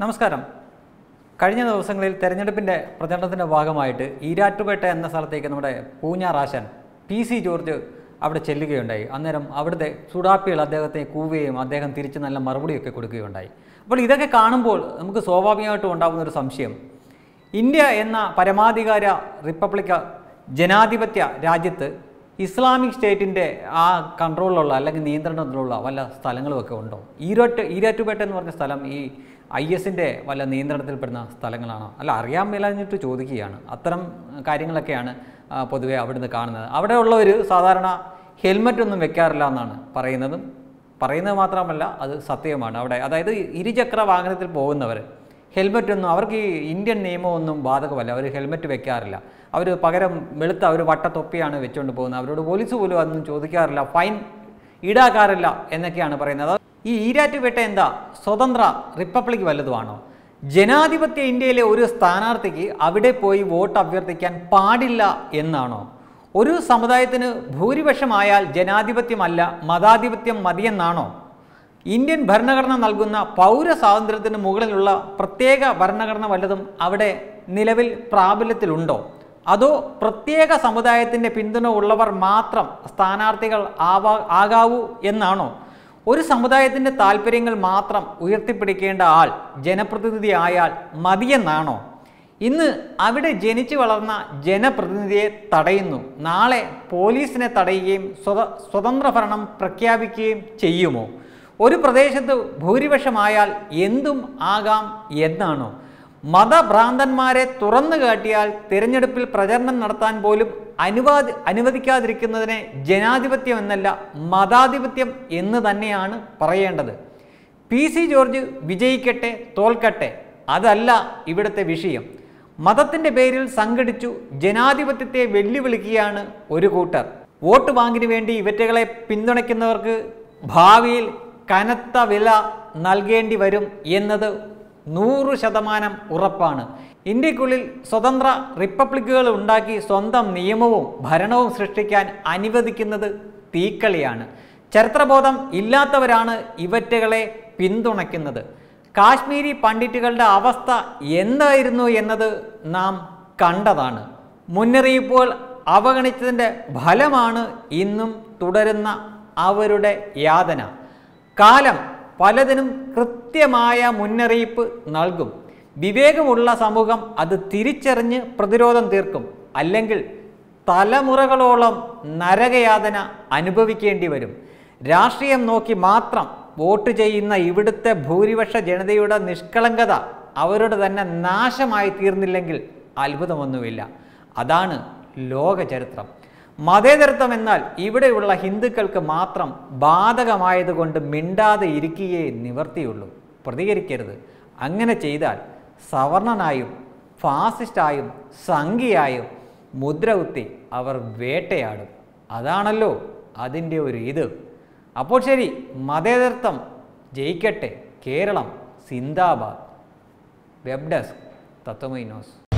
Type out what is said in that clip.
നമസ്കാരം കഴിഞ്ഞ ദിവസങ്ങളിൽ തെരഞ്ഞെടുപ്പിൻ്റെ പ്രചരണത്തിൻ്റെ ഭാഗമായിട്ട് ഈരാറ്റുപേട്ട എന്ന സ്ഥലത്തേക്ക് നമ്മുടെ പൂഞ്ഞാറാശൻ പി സി ജോർജ് അവിടെ ചെല്ലുകയുണ്ടായി അന്നേരം അവിടുത്തെ ചുടാപ്പികൾ അദ്ദേഹത്തെ കൂവുകയും അദ്ദേഹം തിരിച്ച് നല്ല മറുപടിയൊക്കെ കൊടുക്കുകയുണ്ടായി അപ്പോൾ ഇതൊക്കെ കാണുമ്പോൾ നമുക്ക് സ്വാഭാവികമായിട്ടും ഉണ്ടാകുന്ന ഒരു സംശയം ഇന്ത്യ എന്ന പരമാധികാര റിപ്പബ്ലിക്ക ജനാധിപത്യ രാജ്യത്ത് ഇസ്ലാമിക് സ്റ്റേറ്റിൻ്റെ ആ കൺട്രോളിലുള്ള അല്ലെങ്കിൽ നിയന്ത്രണത്തിലുള്ള വല്ല സ്ഥലങ്ങളുമൊക്കെ ഉണ്ടോ ഈരോട്ട് ഈരാറ്റുപേട്ട എന്ന് പറഞ്ഞ സ്ഥലം ഈ ഐ എസിൻ്റെ വല്ല നിയന്ത്രണത്തിൽപ്പെടുന്ന സ്ഥലങ്ങളാണോ അല്ല അറിയാൻ മേലാഞ്ഞിട്ട് ചോദിക്കുകയാണ് അത്തരം കാര്യങ്ങളൊക്കെയാണ് ആ, പൊതുവെ അവിടുന്ന് കാണുന്നത് അവിടെയുള്ളവർ സാധാരണ ഹെൽമറ്റ് ഒന്നും വെക്കാറില്ല എന്നാണ് പറയുന്നതും പറയുന്നത് മാത്രമല്ല അത് സത്യവുമാണ് അവിടെ അതായത് ഇരുചക്ര വാഹനത്തിൽ പോകുന്നവർ ഹെൽമറ്റ് ഒന്നും അവർക്ക് ഈ ഇന്ത്യൻ നിയമമൊന്നും ബാധകമല്ല അവർ ഹെൽമറ്റ് വെക്കാറില്ല അവർ പകരം വെളുത്ത ഒരു വട്ടത്തൊപ്പിയാണ് വെച്ചുകൊണ്ട് പോകുന്നത് അവരോട് പോലീസ് പോലും അതൊന്നും ചോദിക്കാറില്ല ഫൈൻ ഈടാക്കാറില്ല എന്നൊക്കെയാണ് പറയുന്നത് ഈ ഈരാറ്റുപേട്ട എന്താ സ്വതന്ത്ര റിപ്പബ്ലിക് വല്ലതുമാണോ ജനാധിപത്യ ഇന്ത്യയിലെ ഒരു സ്ഥാനാർത്ഥിക്ക് അവിടെ പോയി വോട്ട് അഭ്യർത്ഥിക്കാൻ പാടില്ല എന്നാണോ ഒരു സമുദായത്തിന് ഭൂരിപക്ഷമായാൽ ജനാധിപത്യമല്ല മതാധിപത്യം മതിയെന്നാണോ ഇന്ത്യൻ ഭരണഘടന നൽകുന്ന പൗര സ്വാതന്ത്ര്യത്തിന് മുകളിലുള്ള പ്രത്യേക ഭരണഘടന വല്ലതും അവിടെ നിലവിൽ പ്രാബല്യത്തിലുണ്ടോ അതോ പ്രത്യേക സമുദായത്തിൻ്റെ പിന്തുണ ഉള്ളവർ മാത്രം സ്ഥാനാർത്ഥികൾ ആവാ ആകാവൂ എന്നാണോ ഒരു സമുദായത്തിൻ്റെ താല്പര്യങ്ങൾ മാത്രം ഉയർത്തിപ്പിടിക്കേണ്ട ആൾ ജനപ്രതിനിധി ആയാൽ മതിയെന്നാണോ ഇന്ന് അവിടെ ജനിച്ചു വളർന്ന ജനപ്രതിനിധിയെ തടയുന്നു നാളെ പോലീസിനെ തടയുകയും സ്വത സ്വതന്ത്ര ഭരണം പ്രഖ്യാപിക്കുകയും ചെയ്യുമോ ഒരു പ്രദേശത്ത് ഭൂരിപക്ഷമായാൽ എന്തും ആകാം എന്നാണോ മതഭ്രാന്തന്മാരെ തുറന്നു കാട്ടിയാൽ തിരഞ്ഞെടുപ്പിൽ പ്രചരണം നടത്താൻ പോലും അനുവാദി അനുവദിക്കാതിരിക്കുന്നതിനെ ജനാധിപത്യം എന്നല്ല മതാധിപത്യം എന്ന് തന്നെയാണ് പറയേണ്ടത് പി സി ജോർജ് വിജയിക്കട്ടെ തോൽക്കട്ടെ അതല്ല ഇവിടുത്തെ വിഷയം മതത്തിൻ്റെ പേരിൽ സംഘടിച്ചു ജനാധിപത്യത്തെ വെല്ലുവിളിക്കുകയാണ് ഒരു കൂട്ടർ വോട്ട് ബാങ്കിന് വേണ്ടി ഇവറ്റകളെ പിന്തുണയ്ക്കുന്നവർക്ക് ഭാവിയിൽ കനത്ത വില നൽകേണ്ടി വരും എന്നത് നൂറ് ശതമാനം ഉറപ്പാണ് ഇന്ത്യക്കുള്ളിൽ സ്വതന്ത്ര റിപ്പബ്ലിക്കുകൾ ഉണ്ടാക്കി സ്വന്തം നിയമവും ഭരണവും സൃഷ്ടിക്കാൻ അനുവദിക്കുന്നത് തീക്കളിയാണ് ചരിത്രബോധം ഇല്ലാത്തവരാണ് ഇവറ്റകളെ പിന്തുണയ്ക്കുന്നത് കാശ്മീരി പണ്ഡിറ്റുകളുടെ അവസ്ഥ എന്തായിരുന്നു എന്നത് നാം കണ്ടതാണ് മുന്നറിയിപ്പുകൾ അവഗണിച്ചതിൻ്റെ ഫലമാണ് ഇന്നും തുടരുന്ന അവരുടെ യാതന കാലം പലതിനും കൃത്യമായ മുന്നറിയിപ്പ് നൽകും വിവേകമുള്ള സമൂഹം അത് തിരിച്ചറിഞ്ഞ് പ്രതിരോധം തീർക്കും അല്ലെങ്കിൽ തലമുറകളോളം നരകയാതന അനുഭവിക്കേണ്ടി വരും രാഷ്ട്രീയം നോക്കി മാത്രം വോട്ട് ചെയ്യുന്ന ഇവിടുത്തെ ഭൂരിപക്ഷ ജനതയുടെ നിഷ്കളങ്കത അവരുടെ തന്നെ നാശമായി തീർന്നില്ലെങ്കിൽ അത്ഭുതമൊന്നുമില്ല അതാണ് ലോക ചരിത്രം മതേതരത്വം എന്നാൽ ഇവിടെയുള്ള ഹിന്ദുക്കൾക്ക് മാത്രം ബാധകമായതുകൊണ്ട് മിണ്ടാതെ ഇരിക്കുകയേ നിവർത്തിയുള്ളൂ പ്രതികരിക്കരുത് അങ്ങനെ ചെയ്താൽ സവർണനായും ഫാസിസ്റ്റായും സംഘിയായും മുദ്രകുത്തി അവർ വേട്ടയാടും അതാണല്ലോ അതിൻ്റെ ഒരു ഇത് അപ്പോൾ ശരി മതേതരത്വം ജയിക്കട്ടെ കേരളം സിന്ദാബാദ് വെബ് ഡെസ്ക് തത്വമൈ ന്യൂസ്